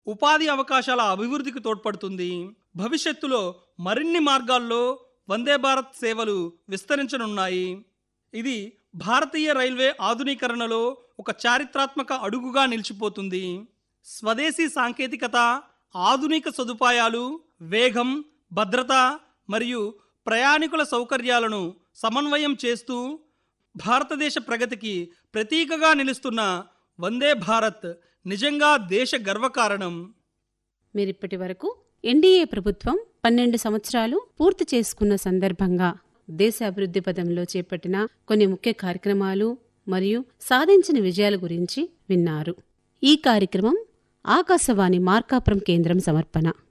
ఉపాధి అవకాశాల అభివృద్ధికి తోడ్పడుతుంది భవిష్యత్తులో మరిన్ని మార్గాల్లో వందే భారత్ సేవలు విస్తరించనున్నాయి ఇది భారతీయ రైల్వే ఆధునీకరణలో ఒక చారిత్రాత్మక అడుగుగా నిలిచిపోతుంది స్వదేశీ సాంకేతికత ఆధునిక సదుపాయాలు వేగం భద్రత మరియు ప్రయాణికుల సౌకర్యాలను సమన్వయం చేస్తూ భారతదేశ ప్రగతికి ప్రతీకగా నిలుస్తున్న వందే భారత్ నిజంగా దేశ గర్వకారణం మీరిప్పటి వరకు ఎన్డీఏ ప్రభుత్వం పన్నెండు సంవత్సరాలు పూర్తి చేసుకున్న సందర్భంగా దేశ అభివృద్ధి పదంలో చేపట్టిన కొన్ని ముఖ్య కార్యక్రమాలు మరియు సాధించిన విజయాల గురించి విన్నారు ఈ కార్యక్రమం ఆకాశవాణి మార్కాపురం కేంద్రం సమర్పణ